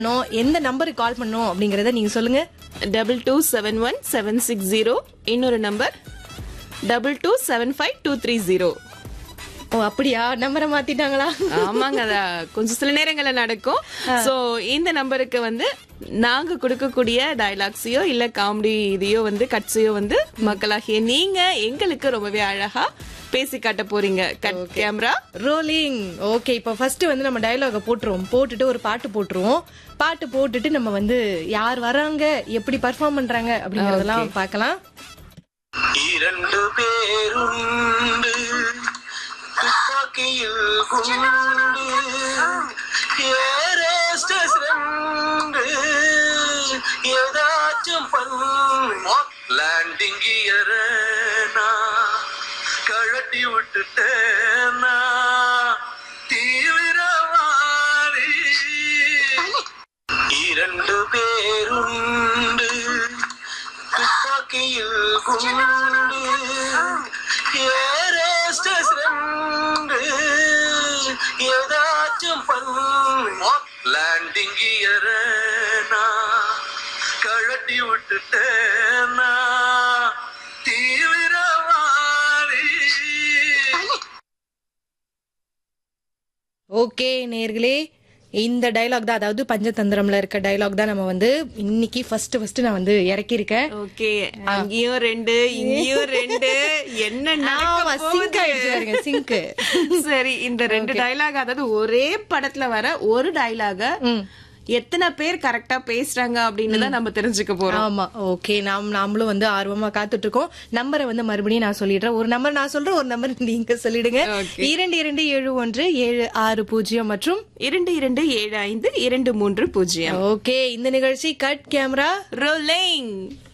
பண்ணணும், எந்த நம்பருக்கு கால் பண்ணணும் அப்படிங்கறத நீங்க சொல்லுங்க double two seven one seven six zero இன்னொரு number double two seven five two three zero ஓ அப்படியா நம்பரை மாத்திட்டாங்களா ஆமாங்க அத கொஞ்சம் சில நேரங்கள்ல நடக்கும் சோ இந்த நம்பருக்கு வந்து நாங்க கொடுக்கக்கூடிய டயலாக்ஸையோ இல்ல காமெடி இதையோ வந்து கட்ஸையோ வந்து மக்களாகிய நீங்க எங்களுக்கு ரொம்பவே அழகா பேசி காட்ட போறீங்க கட் கேமரா ரோலிங் ஓகே இப்போ ஃபர்ஸ்ட் வந்து நம்ம டயலாக போட்டுருவோம் போட்டுட்டு ஒரு பாட்டு போட்டுருவோம் பாட்டு போட்டுட்டு நம்ம வந்து யார் வராங்க எப்படி பர்ஃபார்ம் பண்றாங்க அப்படிங்கறதெல்லாம் பார்க்கலாம் இரண்டு பேருண்டு துப்பாக்கியில் குண்டு ஏரேஸ்டஸ் ரெண்டு ஏதாச்சும் பண்ணு லேண்டிங் கியரனா கழட்டி விட்டுட்டேனா தீவிரவாதி இரண்டு பேருண்டு துப்பாக்கியில் குண்டு ஏரேஸ்டஸ் ரெண்டு ஏதாச்சும் பண்ணு லேண்டிங் கியரனா கழட்டி விட்டுட்டேனா தீவிரவாதி ஓகே நேர்களே இந்த டயலாக் தான் அதாவது பஞ்சதந்திரம்ல இருக்க டயலாக் தான் நம்ம வந்து இன்னைக்கு ஃபர்ஸ்ட் ஃபர்ஸ்ட் நான் வந்து இறக்கியிருக்கேன் ஓகே அங்கேயும் ரெண்டு இங்கேயும் ரெண்டு என்ன ஆமா, நடக்க sync ஆயிடுச்சு போகுது? பாருங்க, sync. சரி இந்த ரெண்டு டயலாக் அதாவது ஒரே படத்துல வர ஒரு டயலாக எத்தனை பேர் கரெக்டா பேசுறாங்க அப்படின்னு தான் நம்ம தெரிஞ்சுக்க போறோம் ஆமா ஓகே நாம் நாமளும் வந்து ஆர்வமா காத்துட்டு இருக்கோம் நம்பரை வந்து மறுபடியும் நான் சொல்லிடுறேன் ஒரு நம்பர் நான் சொல்றேன் ஒரு நம்பர் நீங்க சொல்லிடுங்க Okay. இரண்டு இரண்டு ஏழு ஒன்று ஏழு ஆறு பூஜ்ஜியம் மற்றும் இரண்டு இரண்டு ஏழு ஐந்து இரண்டு மூன்று பூஜ்ஜியம் ஓகே இந்த நிகழ்ச்சி கட் கேமரா ரோலிங்